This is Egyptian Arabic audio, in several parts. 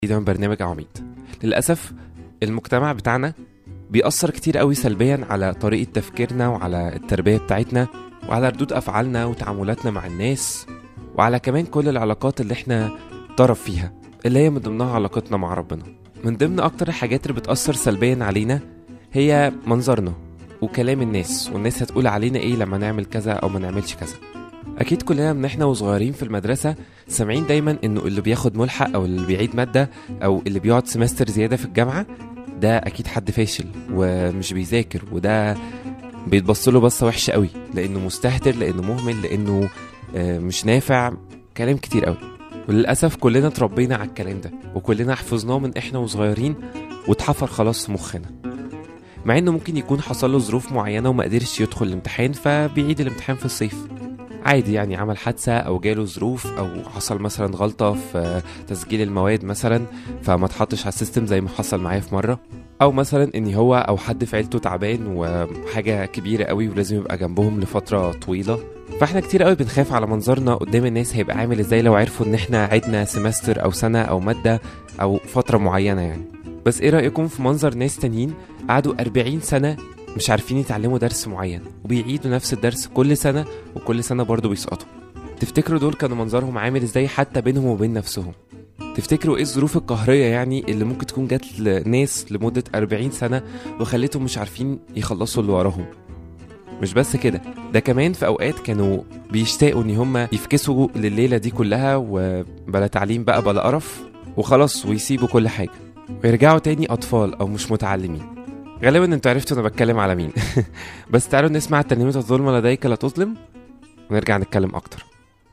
جديدة من برنامج عواميد للأسف المجتمع بتاعنا بيأثر كتير قوي سلبيا على طريقة تفكيرنا وعلى التربية بتاعتنا وعلى ردود أفعالنا وتعاملاتنا مع الناس وعلى كمان كل العلاقات اللي احنا طرف فيها اللي هي من ضمنها علاقتنا مع ربنا من ضمن أكتر الحاجات اللي بتأثر سلبيا علينا هي منظرنا وكلام الناس والناس هتقول علينا ايه لما نعمل كذا او ما نعملش كذا اكيد كلنا من احنا وصغيرين في المدرسه سامعين دايما انه اللي بياخد ملحق او اللي بيعيد ماده او اللي بيقعد سمستر زياده في الجامعه ده اكيد حد فاشل ومش بيذاكر وده بيتبص له بصه وحشه قوي لانه مستهتر لانه مهمل لانه آه، مش نافع كلام كتير قوي وللاسف كلنا اتربينا على الكلام ده وكلنا حفظناه من احنا وصغيرين واتحفر خلاص في مخنا مع انه ممكن يكون حصل له ظروف معينه وما قدرش يدخل الامتحان فبيعيد الامتحان في الصيف عادي يعني عمل حادثة أو جاله ظروف أو حصل مثلا غلطة في تسجيل المواد مثلا فما اتحطش على السيستم زي ما حصل معايا في مرة أو مثلا إن هو أو حد في عيلته تعبان وحاجة كبيرة قوي ولازم يبقى جنبهم لفترة طويلة فاحنا كتير قوي بنخاف على منظرنا قدام الناس هيبقى عامل ازاي لو عرفوا ان احنا عدنا سمستر او سنة او مادة او فترة معينة يعني بس ايه رأيكم في منظر ناس تانيين قعدوا 40 سنة مش عارفين يتعلموا درس معين وبيعيدوا نفس الدرس كل سنة وكل سنة برضه بيسقطوا تفتكروا دول كانوا منظرهم عامل ازاي حتى بينهم وبين نفسهم تفتكروا ايه الظروف القهرية يعني اللي ممكن تكون جات لناس لمدة 40 سنة وخلتهم مش عارفين يخلصوا اللي وراهم مش بس كده ده كمان في اوقات كانوا بيشتاقوا ان هم يفكسوا لليلة دي كلها وبلا تعليم بقى بلا قرف وخلاص ويسيبوا كل حاجة ويرجعوا تاني اطفال او مش متعلمين غالبا انتوا عرفتوا انا بتكلم على مين بس تعالوا نسمع ترنيمة الظلم لديك لا تظلم ونرجع نتكلم اكتر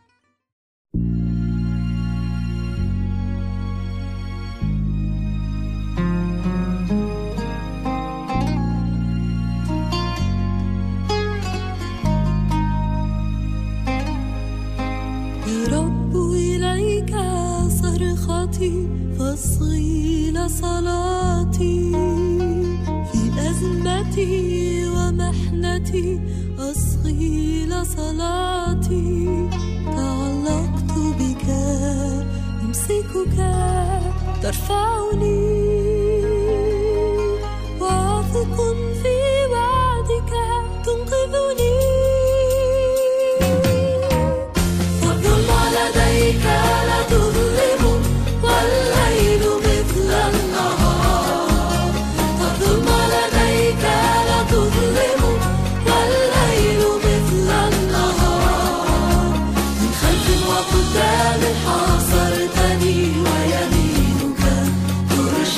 يا رب إليك صرختي فاصغي لصلاتي في أزمتي ومحنتي أصغي لصلاتي تعلقت بك أمسكك ترفعني واثق في وعدك تنقذني فالظلم لديك لا تظلم والليل مثل النهار فالظلم لديك لا تظلم والليل مثل النهار من خلف وقدام حاصرتني ويمينك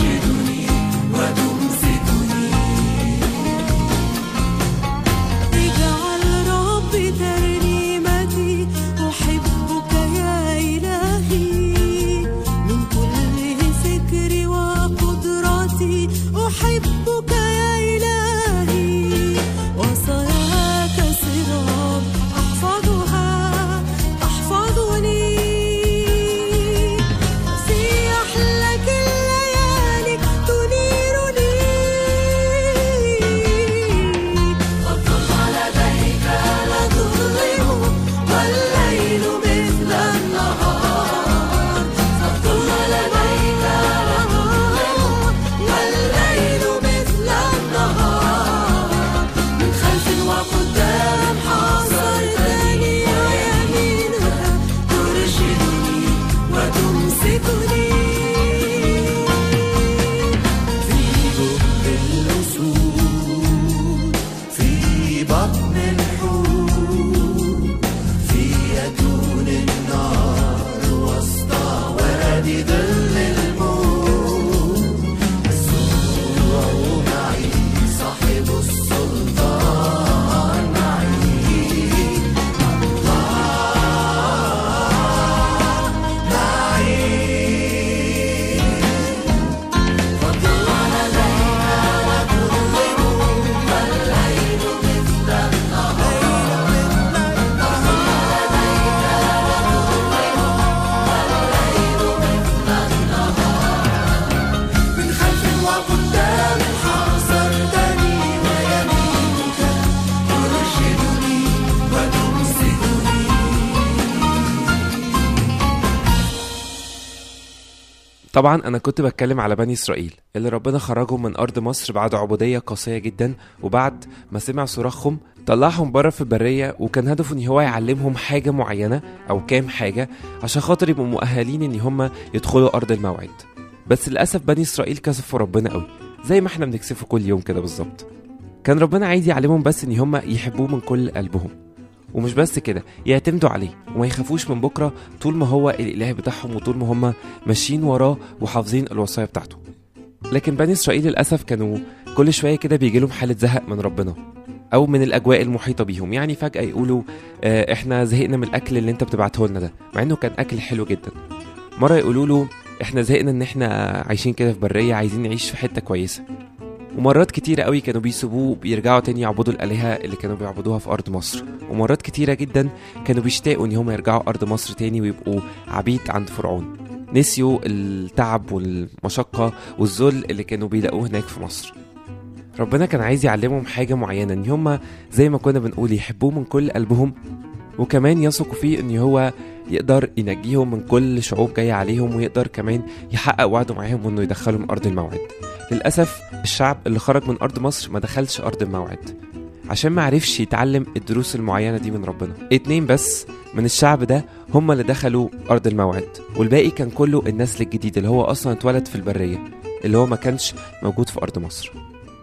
طبعا انا كنت بتكلم على بني اسرائيل اللي ربنا خرجهم من ارض مصر بعد عبوديه قاسيه جدا وبعد ما سمع صراخهم طلعهم بره في البريه وكان هدفه ان هو يعلمهم حاجه معينه او كام حاجه عشان خاطر يبقوا مؤهلين ان هم يدخلوا ارض الموعد بس للاسف بني اسرائيل كسفوا ربنا قوي زي ما احنا بنكسفه كل يوم كده بالظبط كان ربنا عايز يعلمهم بس ان هم يحبوه من كل قلبهم ومش بس كده يعتمدوا عليه وما يخافوش من بكره طول ما هو الاله بتاعهم وطول ما هم ماشيين وراه وحافظين الوصايا بتاعته لكن بني اسرائيل للاسف كانوا كل شويه كده بيجي لهم حاله زهق من ربنا او من الاجواء المحيطه بيهم يعني فجاه يقولوا آه احنا زهقنا من الاكل اللي انت بتبعته لنا ده مع انه كان اكل حلو جدا مره يقولوا له احنا زهقنا ان احنا عايشين كده في بريه عايزين نعيش في حته كويسه ومرات كتيرة قوي كانوا بيسيبوه بيرجعوا تاني يعبدوا الآلهة اللي كانوا بيعبدوها في أرض مصر ومرات كتيرة جدا كانوا بيشتاقوا إن هم يرجعوا أرض مصر تاني ويبقوا عبيد عند فرعون نسيوا التعب والمشقة والذل اللي كانوا بيلاقوه هناك في مصر ربنا كان عايز يعلمهم حاجة معينة إن هم زي ما كنا بنقول يحبوه من كل قلبهم وكمان يثقوا فيه إن هو يقدر ينجيهم من كل شعوب جاية عليهم ويقدر كمان يحقق وعده معاهم وإنه يدخلهم أرض الموعد للأسف الشعب اللي خرج من أرض مصر ما دخلش أرض الموعد عشان ما عرفش يتعلم الدروس المعينة دي من ربنا اتنين بس من الشعب ده هم اللي دخلوا أرض الموعد والباقي كان كله النسل الجديد اللي هو أصلا اتولد في البرية اللي هو ما كانش موجود في أرض مصر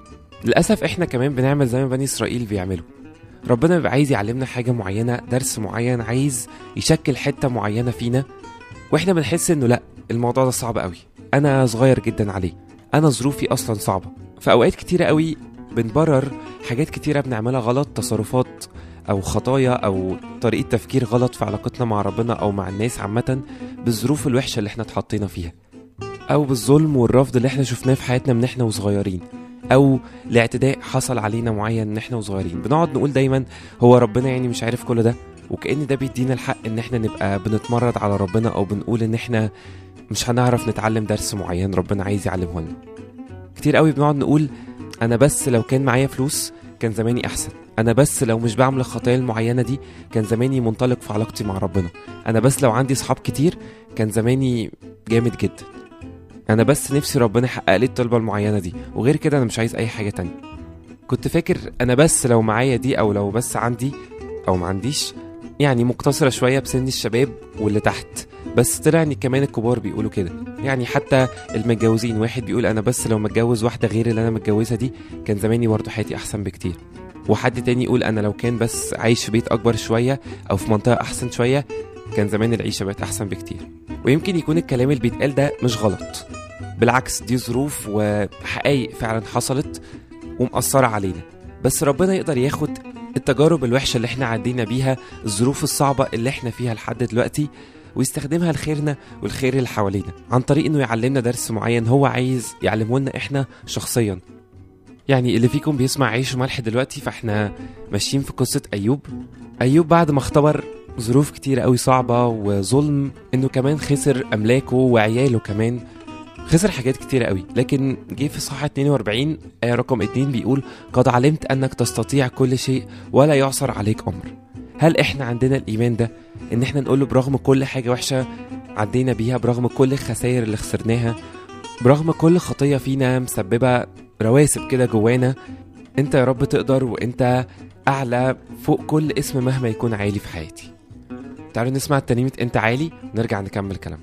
للأسف احنا كمان بنعمل زي ما بني إسرائيل بيعملوا ربنا بيبقى عايز يعلمنا حاجة معينة درس معين عايز يشكل حتة معينة فينا واحنا بنحس انه لا الموضوع ده صعب قوي انا صغير جدا عليه انا ظروفي اصلا صعبة في اوقات كتيرة قوي بنبرر حاجات كتيرة بنعملها غلط تصرفات او خطايا او طريقة تفكير غلط في علاقتنا مع ربنا او مع الناس عامة بالظروف الوحشة اللي احنا اتحطينا فيها او بالظلم والرفض اللي احنا شفناه في حياتنا من احنا وصغيرين او لاعتداء حصل علينا معين ان احنا وصغيرين بنقعد نقول دايما هو ربنا يعني مش عارف كل ده وكأن ده بيدينا الحق ان احنا نبقى بنتمرد على ربنا او بنقول ان احنا مش هنعرف نتعلم درس معين ربنا عايز يعلمه لنا كتير قوي بنقعد نقول انا بس لو كان معايا فلوس كان زماني احسن انا بس لو مش بعمل الخطايا المعينه دي كان زماني منطلق في علاقتي مع ربنا انا بس لو عندي صحاب كتير كان زماني جامد جدا انا بس نفسي ربنا يحقق لي الطلبه المعينه دي وغير كده انا مش عايز اي حاجه تانية كنت فاكر انا بس لو معايا دي او لو بس عندي او ما عنديش يعني مقتصره شويه بسن الشباب واللي تحت بس طلع ان كمان الكبار بيقولوا كده يعني حتى المتجوزين واحد بيقول انا بس لو متجوز واحده غير اللي انا متجوزها دي كان زماني برضه حياتي احسن بكتير وحد تاني يقول انا لو كان بس عايش في بيت اكبر شويه او في منطقه احسن شويه كان زمان العيشه بقت احسن بكتير ويمكن يكون الكلام اللي بيتقال ده مش غلط بالعكس دي ظروف وحقائق فعلا حصلت ومأثرة علينا بس ربنا يقدر ياخد التجارب الوحشة اللي احنا عدينا بيها الظروف الصعبة اللي احنا فيها لحد دلوقتي ويستخدمها لخيرنا والخير اللي حوالينا عن طريق انه يعلمنا درس معين هو عايز يعلمه لنا احنا شخصيا يعني اللي فيكم بيسمع عيش وملح دلوقتي فاحنا ماشيين في قصة أيوب أيوب بعد ما اختبر ظروف كتير قوي صعبة وظلم انه كمان خسر أملاكه وعياله كمان خسر حاجات كتير قوي لكن جه في صحة 42 آية رقم 2 بيقول قد علمت أنك تستطيع كل شيء ولا يعصر عليك أمر هل احنا عندنا الإيمان ده إن احنا نقول له برغم كل حاجة وحشة عدينا بيها برغم كل الخسائر اللي خسرناها برغم كل خطية فينا مسببة رواسب كده جوانا انت يا رب تقدر وانت أعلى فوق كل اسم مهما يكون عالي في حياتي تعالوا نسمع ترنيمة انت عالي ونرجع نكمل كلامنا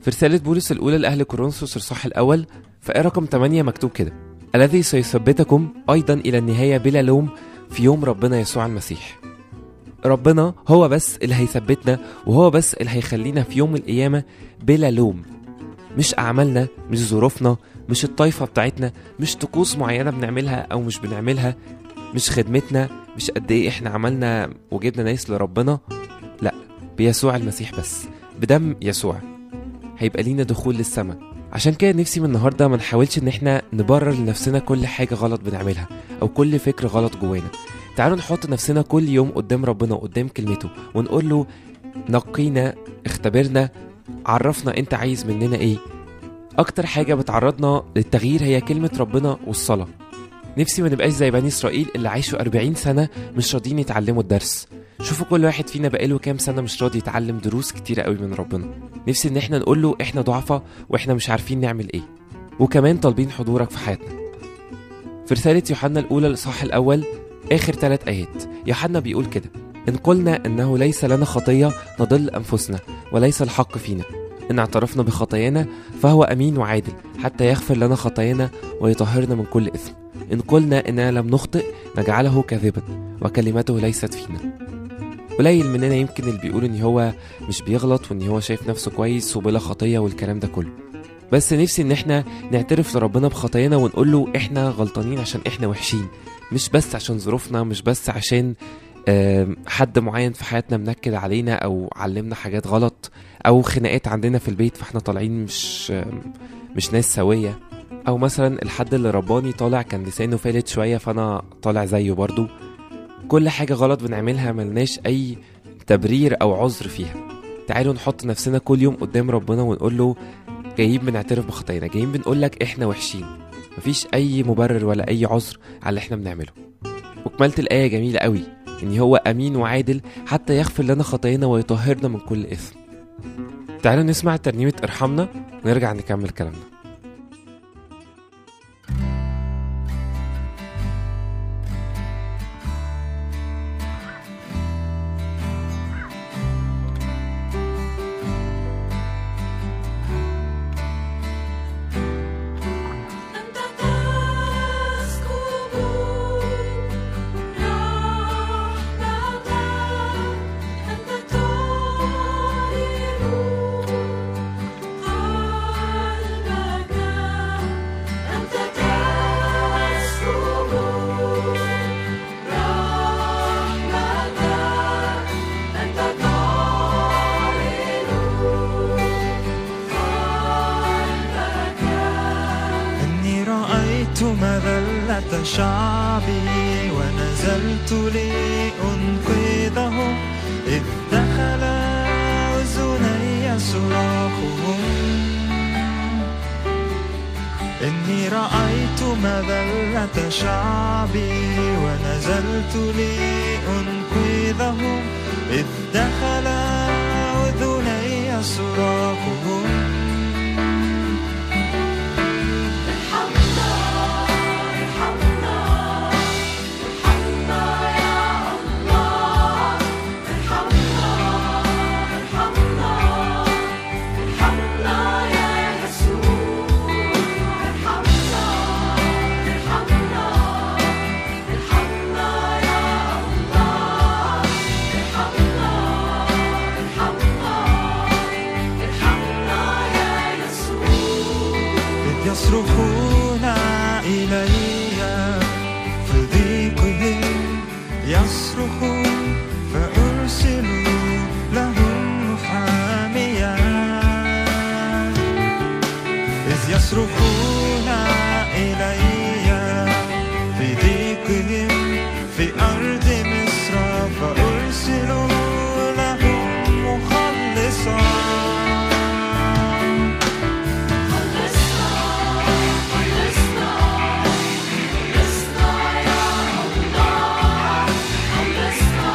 في رسالة بولس الأولى لأهل كورنثوس الصح الأول في آية رقم 8 مكتوب كده الذي سيثبتكم أيضا إلى النهاية بلا لوم في يوم ربنا يسوع المسيح ربنا هو بس اللي هيثبتنا وهو بس اللي هيخلينا في يوم القيامة بلا لوم مش أعمالنا مش ظروفنا مش الطايفة بتاعتنا مش طقوس معينة بنعملها أو مش بنعملها مش خدمتنا مش قد إيه إحنا عملنا وجبنا ناس لربنا لأ بيسوع المسيح بس بدم يسوع هيبقى لينا دخول للسماء عشان كده نفسي من النهارده ما نحاولش ان احنا نبرر لنفسنا كل حاجه غلط بنعملها او كل فكر غلط جوانا تعالوا نحط نفسنا كل يوم قدام ربنا وقدام كلمته ونقول له نقينا اختبرنا عرفنا انت عايز مننا ايه اكتر حاجه بتعرضنا للتغيير هي كلمه ربنا والصلاه نفسي ما نبقاش زي بني اسرائيل اللي عاشوا 40 سنه مش راضيين يتعلموا الدرس شوفوا كل واحد فينا بقاله كام سنه مش راضي يتعلم دروس كتيره قوي من ربنا نفسي ان احنا نقول له احنا ضعفة واحنا مش عارفين نعمل ايه وكمان طالبين حضورك في حياتنا في رسالة يوحنا الأولى الإصحاح الأول آخر ثلاث آيات يوحنا بيقول كده إن قلنا إنه ليس لنا خطية نضل أنفسنا وليس الحق فينا إن اعترفنا بخطايانا فهو أمين وعادل حتى يغفر لنا خطايانا ويطهرنا من كل إثم إن قلنا إننا لم نخطئ نجعله كاذبا وكلمته ليست فينا قليل مننا يمكن اللي بيقول ان هو مش بيغلط وان هو شايف نفسه كويس وبلا خطيه والكلام ده كله بس نفسي ان احنا نعترف لربنا بخطايانا ونقول له احنا غلطانين عشان احنا وحشين مش بس عشان ظروفنا مش بس عشان آم، حد معين في حياتنا منكد علينا او علمنا حاجات غلط او خناقات عندنا في البيت فاحنا طالعين مش آم، مش ناس سويه او مثلا الحد اللي رباني طالع كان لسانه فالت شويه فانا طالع زيه برضو كل حاجه غلط بنعملها ملناش اي تبرير او عذر فيها تعالوا نحط نفسنا كل يوم قدام ربنا ونقول له جايين بنعترف بخطايانا جايين بنقول لك احنا وحشين مفيش اي مبرر ولا اي عذر على اللي احنا بنعمله وكمالة الآية جميلة قوي إن هو أمين وعادل حتى يغفر لنا خطايانا ويطهرنا من كل إثم تعالوا نسمع ترنيمة ارحمنا ونرجع نكمل كلامنا أنت تسكب رحمتك أنت تعلن قلبك أنت تسكب رحمتك أنت تعلن قلبك إني رأيت مذلة شعبي ونزلت لأنقذهم إذ دخل أذني صراخهم إني رأيت مذلة شعبي ونزلت لأنقذهم إذ دخل أذني صراخهم ارحمنا ارحمنا ارحمنا يا الله ارحمنا ارحمنا ارحمنا يا يسوع ارحمنا ارحمنا ارحمنا يا الله ارحمنا ارحمنا ارحمنا يا يسوع إذ يصرخون إلي في ضيقهم يصرخون فأرسل لهم محاميا إذ يصرخون إلي في ضيقهم في أرض مصر فأرسل لهم مخلصا خلصنا خلصنا خلصنا يا الله خلصنا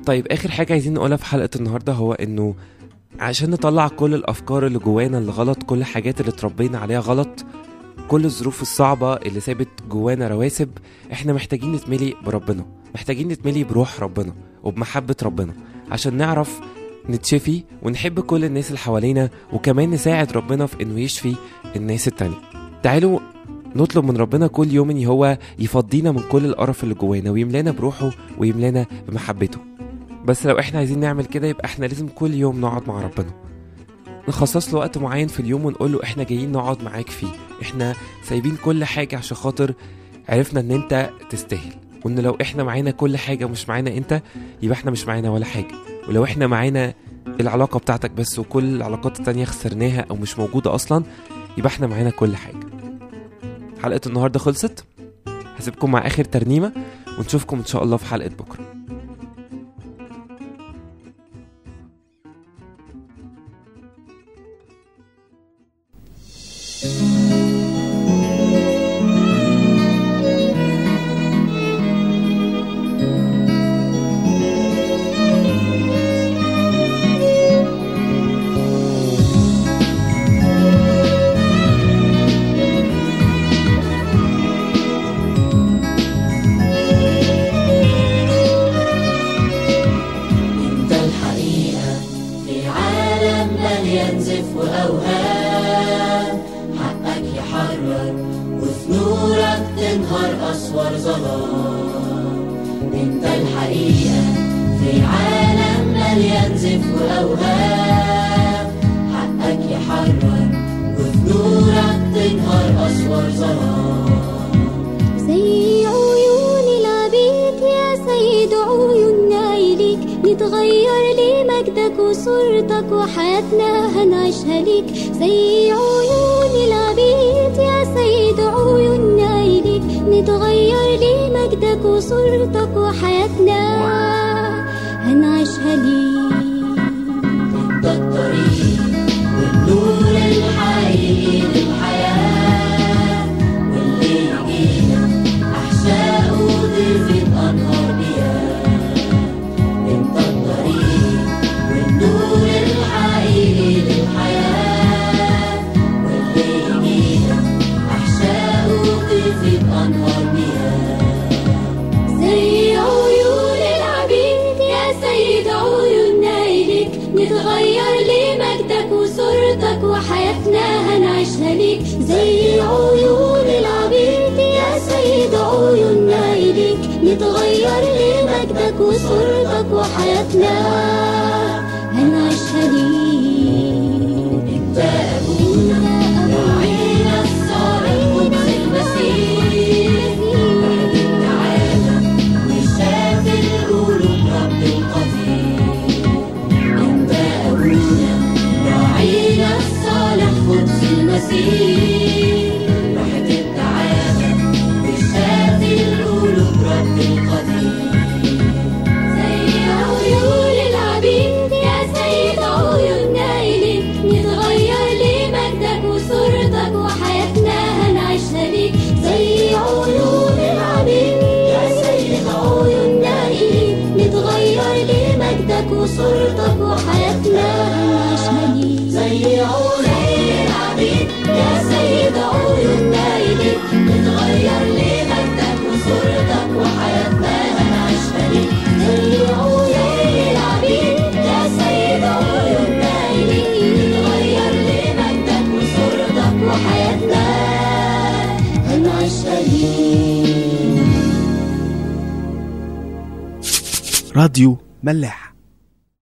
طيب اخر حاجه عايزين نقولها في حلقه النهارده هو انه عشان نطلع كل الافكار اللي جوانا اللي غلط كل الحاجات اللي اتربينا عليها غلط كل الظروف الصعبة اللي سابت جوانا رواسب احنا محتاجين نتملي بربنا محتاجين نتملي بروح ربنا وبمحبة ربنا عشان نعرف نتشفي ونحب كل الناس اللي حوالينا وكمان نساعد ربنا في انه يشفي الناس التانية تعالوا نطلب من ربنا كل يوم ان هو يفضينا من كل القرف اللي جوانا ويملانا بروحه ويملانا بمحبته بس لو احنا عايزين نعمل كده يبقى احنا لازم كل يوم نقعد مع ربنا نخصص له وقت معين في اليوم ونقول له احنا جايين نقعد معاك فيه احنا سايبين كل حاجة عشان خاطر عرفنا ان انت تستاهل وان لو احنا معانا كل حاجة ومش معانا انت يبقى احنا مش معانا ولا حاجة ولو احنا معانا العلاقة بتاعتك بس وكل العلاقات التانية خسرناها او مش موجودة اصلا يبقى احنا معانا كل حاجة حلقة النهاردة خلصت هسيبكم مع اخر ترنيمة ونشوفكم ان شاء الله في حلقة بكرة انت الحقيقة في عالم مليان زف وأوهام حقك يحرر وفي نورك تنهار أسوار ظلام انت الحقيقة في عالم مليان زف وأوهام حقك يحرر وفي نورك تنهار أسوار ظلام زي عيون العبيد يا سيد عيوننا إليك نتغير لمجدك وصورتك وحياتنا هنعيشها ليك زي عيون العبيد يا سيد عيوننا إليك نتغير لمجدك وصورتك وحياتنا هنعيشها ليك انت الطريق والنور الحقيقي للحياة واللي يجينا أحشاء وضيفة أنهار مياه انت الطريق والنور الحقيقي للحياة واللي يجينا أحشاء وضيفة أنهار مياه زي عيون العبيد يا سيد عيوننا إليك نتغير لمجدك وصورتك وحياتنا هنعيشها ليك زي عيون العبيد يا سيد عيوننا إليك نتغير لمجدك وصورتك وحياتنا هنعيشها ليك انت أبونا راعينا الصالح قدس المسيح بعد التعالى وشاف القلوب رب القدير انت أبونا راعينا الصالح قدس المسيح راحة التعالى وشاف القلوب رب القدير زي عيون العبيد يا سيد عيوننا إليك نتغير لمجدك وصورتك وحياتنا هنعيشها ليك زي عيون العبيد يا سيد عيوننا إليك نتغير لمجدك وصورتك وحياتنا هنعيشها ليك زي عيون العبيد يا سيد عيوننا إليك نتغير لمجدك وصورتك وحياتنا هنعيشها ليك زي عيون العبيد يا سيد عيوننا إليك نتغير لمجدك وصورتك وحياتنا هنعيشها ليك راديو ملاح